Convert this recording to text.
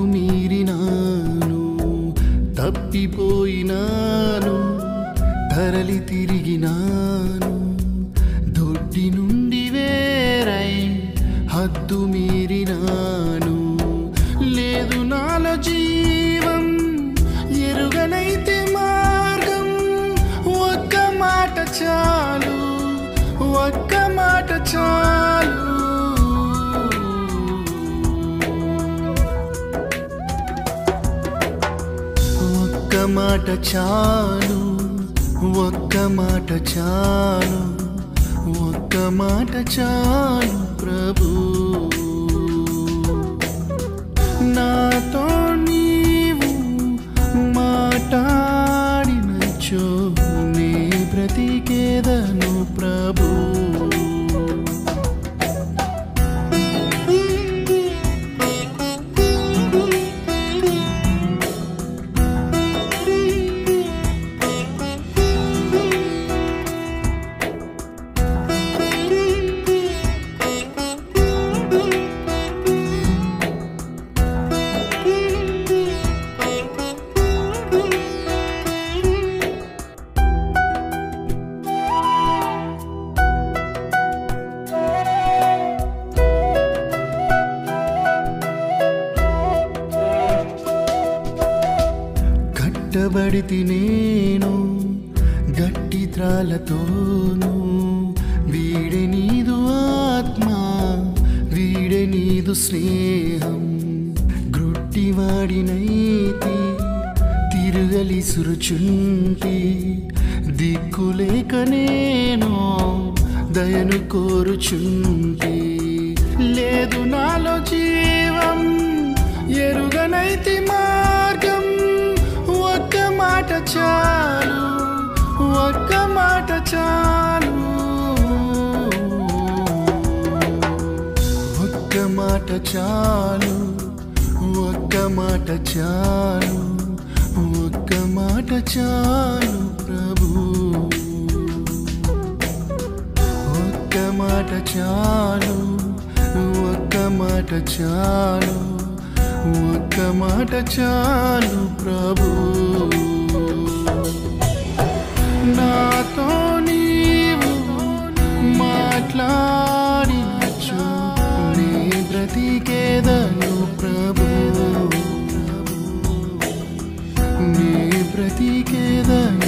మీరినాను తప్పిపోయినాను తరలి తిరిగినాను దొడ్డి నుండి వేరై హద్దు మీరినాను లేదు నాలో జీవం ఎరుగనైతే మార్గం ఒక్క మాట చాలు ఒక్క మాట చాలు ఒక్క మాట చాలు ఒక్క మాట చాలు ఒక్క మాట చాలు ప్రభు నాతో నీవు మాట్లాడినచో నీ బ్రతికేదను ప్రభు కట్టబడితి నేను గట్టి త్రాలతోను వీడే నీదు ఆత్మ వీడే నీదు స్నేహం గ్రుట్టివాడినైతి తిరుగలి సురుచుంటి దిక్కులేక నేను దయను కోరుచుంటి లేదు నాలో జీవం ఎరుగనైతి మార్గం ఒక్క మాట చాలు ఒక్క మాట చాలు ఒక్క మాట చాలు ఒక్క మాట చాలు ఒక్క మాట చాలు ప్రభు ఒక్క మాట చాలు ఒక్క మాట చాలు ఒక్క మాట చాలు ప్రభు నాతో నీవు మాట్లాడినచ్చు నీ బ్రతికేదను ప్రభు నీ బ్రతికేదను